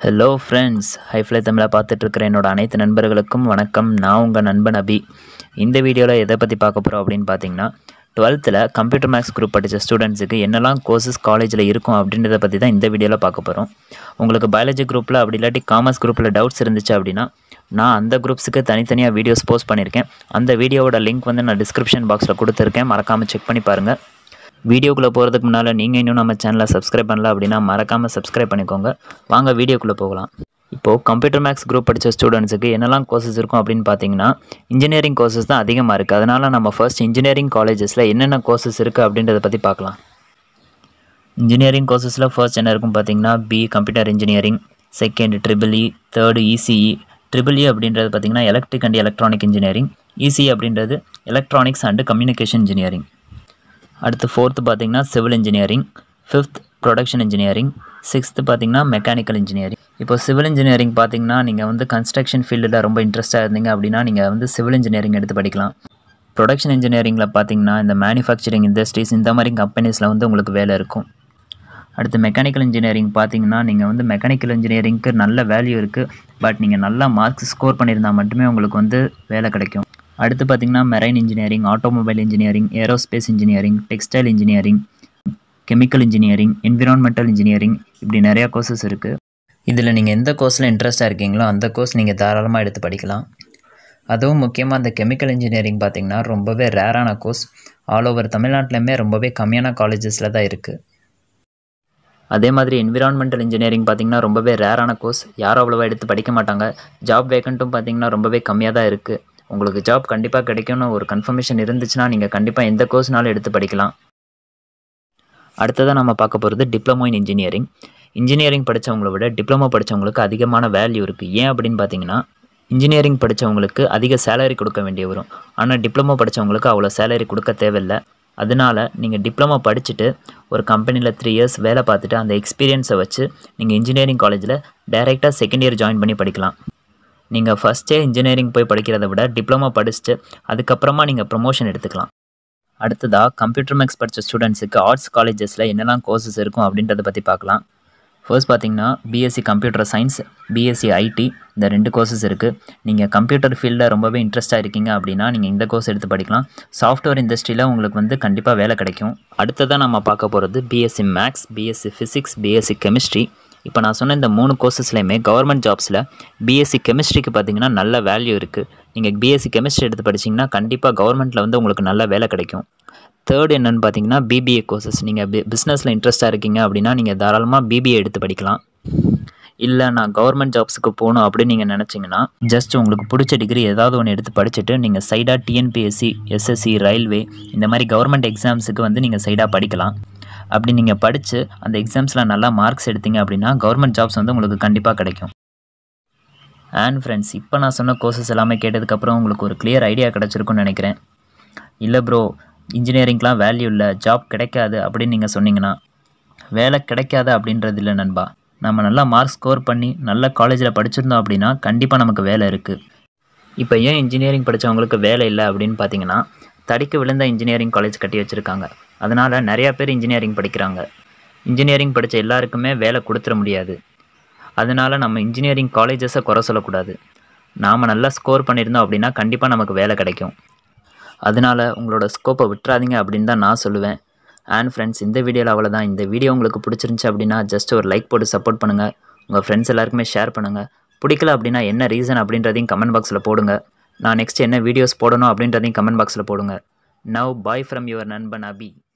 hello friends ஹைஃப்ளை தமிழாக பார்த்துட்ருக்கிற என்னோட அனைத்து நண்பர்களுக்கும் வணக்கம் நான் உங்கள் நண்பன் அபி இந்த வீடியோவில் எதை பற்றி பார்க்க போகிறோம் அப்படின்னு பார்த்தீங்கன்னா டுவெல்த்தில் கம்ப்யூட்டர் மேக்ஸ் குரூப் படித்த ஸ்டூடெண்ட்ஸுக்கு என்னெல்லாம் கோர்சஸ் காலேஜில் இருக்கும் அப்படின்றத பற்றி தான் இந்த வீடியோவில் பார்க்க போகிறோம் உங்களுக்கு பயாலஜி குரூப்பில் அப்படி இல்லாட்டி காமர்ஸ் குரூப்பில் டவுட்ஸ் இருந்துச்சு அப்படின்னா நான் அந்த குரூப்ஸுக்கு தனித்தனியாக வீடியோஸ் போஸ்ட் பண்ணியிருக்கேன் அந்த வீடியோவோட லிங்க் வந்து நான் டிஸ்கிரிப்ஷன் பாக்ஸில் கொடுத்துருக்கேன் மறக்காமல் செக் பண்ணி பாருங்கள் வீடியோக்குள்ளே போகிறதுக்கு முன்னால் நீங்கள் இன்னும் நம்ம சேனலை சப்ஸ்கிரைப் பண்ணல அப்படின்னா மறக்காமல் சப்ஸ்கிரைப் பண்ணிக்கோங்க வாங்க வீடியோக்குள்ளே போகலாம் இப்போது கம்ப்யூட்டர் மேக்ஸ் குரூப் படித்த ஸ்டூடெண்ட்ஸுக்கு என்னெல்லாம் கோர்சஸ் இருக்கும் அப்படின்னு பார்த்தீங்கன்னா இன்ஜினியரிங் கோர்சஸ் தான் அதிகமாக இருக்குது அதனால் நம்ம ஃபர்ஸ்ட் இன்ஜினியரிங் காலேஜஸில் என்னென்ன கோர்சஸ் இருக்குது அப்படின்றத பற்றி பார்க்கலாம் இன்ஜினியரிங் கோர்சஸில் ஃபர்ஸ்ட் என்ன இருக்கும் பார்த்தீங்கன்னா B computer engineering second triple E third ECE triple E அப்படின்றது பார்த்தீங்கன்னா electric and electronic engineering ECE அப்படின்றது எலக்ட்ரானிக்ஸ் அண்ட் கம்யூனிகேஷன் இன்ஜினியரிங் அடுத்து ஃபோர்த்து பார்த்தீங்கன்னா civil engineering fifth production engineering sixth பார்த்தீங்கன்னா மெக்கானிக்கல் இன்ஜினியரிங் இப்போ சிவில் இன்ஜினியரிங் பார்த்தீங்கன்னா நீங்கள் வந்து கன்ஸ்ட்ரக்ஷன் ஃபீல்டில் ரொம்ப இன்ட்ரெஸ்ட்டாக இருந்தீங்க அப்படின்னா நீங்கள் வந்து சிவில் இன்ஜினியரிங் எடுத்து படிக்கலாம் ப்ரொடக்ஷன் இன்ஜினியரிங்கில் பார்த்தீங்கன்னா இந்த மேனுஃபேக்சரிங் இண்டஸ்ட்ரீஸ் இந்த மாதிரி கம்பெனிஸில் வந்து உங்களுக்கு வேலை இருக்கும் அடுத்து மெக்கானிக்கல் இன்ஜினியரிங் பார்த்தீங்கன்னா நீங்கள் வந்து மெக்கானிக்கல் இன்ஜினியரிங்க்கு நல்ல வேல்யூ இருக்குது பட் நீங்கள் நல்லா மார்க்ஸ் ஸ்கோர் பண்ணியிருந்தால் மட்டுமே உங்களுக்கு வந்து வேலை கிடைக்கும் அடுத்து பார்த்தீங்கன்னா marine engineering automobile engineering aerospace engineering textile engineering chemical engineering environmental engineering இப்படி நிறையா கோர்சஸ் இருக்குது இதில் நீங்கள் எந்த கோர்ஸில் இன்ட்ரெஸ்ட்டாக இருக்கீங்களோ அந்த கோர்ஸ் நீங்கள் தாராளமாக எடுத்து படிக்கலாம் அதுவும் முக்கியமாக அந்த கெமிக்கல் இன்ஜினியரிங் பார்த்திங்கன்னா ரொம்பவே ரேரான கோர்ஸ் ஆல் ஓவர் தமிழ்நாட்டிலையுமே ரொம்பவே கம்மியான காலேஜஸில் தான் இருக்குது அதே மாதிரி என்விரான்மெண்டல் இன்ஜினியரிங் பார்த்திங்கன்னா ரொம்பவே ரேரான கோர்ஸ் யாரும் அவ்வளோவா எடுத்து படிக்க மாட்டாங்க ஜாப் வேக்கண்ட்டும் பார்த்திங்கன்னா ரொம்பவே கம்மியாக தான் இருக்குது உங்களுக்கு ஜாப் கண்டிப்பாக கிடைக்கும்னு ஒரு கன்ஃபர்மேஷன் இருந்துச்சுன்னா நீங்கள் கண்டிப்பாக எந்த கோர்ஸ்னாலும் எடுத்து படிக்கலாம் அடுத்ததாக நம்ம பார்க்க போகிறது டிப்ளமோ இன் இன்ஜினியரிங் இன்ஜினியரிங் படித்தவங்கள விட டிப்ளமோ படித்தவங்களுக்கு அதிகமான வேல்யூ இருக்குது ஏன் அப்படின்னு பார்த்தீங்கன்னா இன்ஜினியரிங் படித்தவங்களுக்கு அதிக சேலரி கொடுக்க வேண்டிய வரும் ஆனால் டிப்ளமோ படித்தவங்களுக்கு அவ்வளோ சேலரி கொடுக்க தேவையில்லை அதனால் நீங்கள் டிப்ளமோ படிச்சுட்டு ஒரு கம்பெனியில் த்ரீ இயர்ஸ் வேலை பார்த்துட்டு அந்த எக்ஸ்பீரியன்ஸை வச்சு நீங்கள் இன்ஜினியரிங் காலேஜில் டைரெக்டாக செகண்ட் இயர் ஜாயின் பண்ணி படிக்கலாம் நீங்கள் ஃபஸ்ட்டே இன்ஜினியரிங் போய் படிக்கிறத விட டிப்ளமோ படிச்சுட்டு அதுக்கப்புறமா நீங்கள் ப்ரொமோஷன் எடுத்துக்கலாம் அடுத்ததாக கம்ப்யூட்டர் மேக்ஸ் படித்த ஸ்டூடெண்ட்ஸுக்கு ஆர்ட்ஸ் காலேஜஸில் என்னெல்லாம் கோர்சஸ் இருக்கும் அப்படின்றத பற்றி பார்க்கலாம் ஃபர்ஸ்ட் பார்த்தீங்கன்னா BSc computer science BSc IT இந்த ரெண்டு கோர்சஸ் இருக்குது நீங்கள் கம்ப்யூட்டர் ஃபீல்டில் ரொம்பவே இன்ட்ரெஸ்ட்டாக இருக்கீங்க அப்படின்னா நீங்கள் இந்த கோர்ஸ் எடுத்து படிக்கலாம் சாஃப்ட்வேர் இண்டஸ்ட்ரியில் உங்களுக்கு வந்து கண்டிப்பாக வேலை கிடைக்கும் அடுத்ததாக நம்ம பார்க்க போகிறது BSc maths BSc physics BSc chemistry இப்போ நான் சொன்ன இந்த மூணு கோர்சஸ்லையுமே கவர்மெண்ட் ஜாப்ஸில் பிஎஸ்சி கெமிஸ்ட்ரிக்கு பார்த்தீங்கன்னா நல்ல வேல்யூ இருக்குது நீங்கள் பிஎஸ்சி கெமிஸ்ட்ரி எடுத்து படிச்சிங்கன்னா கண்டிப்பாக கவர்மெண்ட்டில் வந்து உங்களுக்கு நல்ல வேலை கிடைக்கும் தேர்ட் என்னென்னு பார்த்தீங்கன்னா பிபிஏ கோர்சஸ் நீங்கள் பி பிஸ்னஸில் இன்ட்ரெஸ்ட்டாக இருக்கீங்க அப்படின்னா நீங்கள் தாராளமாக பிபிஏ எடுத்து படிக்கலாம் இல்லை நான் கவர்மெண்ட் ஜாப்ஸுக்கு போகணும் அப்படின்னு நீங்கள் நினச்சிங்கன்னா ஜஸ்ட் உங்களுக்கு பிடிச்ச டிகிரி ஏதாவது ஒன்று எடுத்து படிச்சுட்டு நீங்கள் சைடாக டிஎன்பிஎஸ்சி எஸ்எஸ்சி ரயில்வே இந்த மாதிரி கவர்மெண்ட் எக்ஸாம்ஸுக்கு வந்து நீங்கள் சைடாக படிக்கலாம் அப்படி நீங்கள் படித்து அந்த எக்ஸாம்ஸில் நல்லா மார்க்ஸ் எடுத்தீங்க அப்படின்னா கவர்மெண்ட் ஜாப்ஸ் வந்து உங்களுக்கு கண்டிப்பாக கிடைக்கும் அண்ட் ஃப்ரெண்ட்ஸ் இப்போ நான் சொன்ன கோர்சஸ் எல்லாமே கேட்டதுக்கப்புறம் உங்களுக்கு ஒரு கிளியர் ஐடியா கிடச்சிருக்குன்னு நினைக்கிறேன் இல்லை ப்ரோ இன்ஜினியரிங்க்கெலாம் வேல்யூ இல்லை ஜாப் கிடைக்காது அப்படின்னு நீங்கள் சொன்னீங்கன்னா வேலை கிடைக்காது அப்படின்றது இல்லை நண்பா நம்ம நல்லா மார்க் ஸ்கோர் பண்ணி நல்ல காலேஜில் படிச்சிருந்தோம் அப்படின்னா கண்டிப்பாக நமக்கு வேலை இருக்குது இப்போ ஏன் இன்ஜினியரிங் படித்தவங்களுக்கு வேலை இல்லை அப்படின்னு பார்த்தீங்கன்னா தடிக்கு விழுந்த இன்ஜினியரிங் காலேஜ் கட்டி வச்சுருக்காங்க அதனால் நிறையா பேர் இன்ஜினியரிங் படிக்கிறாங்க இன்ஜினியரிங் படித்த எல்லாருக்குமே வேலை கொடுத்துட முடியாது அதனால் நம்ம இன்ஜினியரிங் காலேஜஸை குறை சொல்லக்கூடாது நாம் நல்லா ஸ்கோர் பண்ணியிருந்தோம் அப்படின்னா கண்டிப்பாக நமக்கு வேலை கிடைக்கும் அதனால் உங்களோட ஸ்கோப்பை விட்டுறாதீங்க அப்படின்னு தான் நான் சொல்லுவேன் அண்ட் ஃப்ரெண்ட்ஸ் இந்த வீடியோவில் அவ்வளோதான் இந்த வீடியோ உங்களுக்கு பிடிச்சிருந்துச்சி அப்படின்னா ஜஸ்ட் ஒரு லைக் போட்டு சப்போர்ட் பண்ணுங்கள் உங்கள் ஃப்ரெண்ட்ஸ் எல்லாருக்குமே ஷேர் பண்ணுங்கள் பிடிக்கல அப்படின்னா என்ன ரீசன் அப்படின்றதையும் கமெண்ட் பாக்ஸில் போடுங்க நான் நெக்ஸ்ட் என்ன வீடியோஸ் போடணும் அப்படின்றதையும் கமெண்ட் பாக்ஸில் போடுங்க நவ் பாய் ஃப்ரம் யுவர் நண்பன் அபி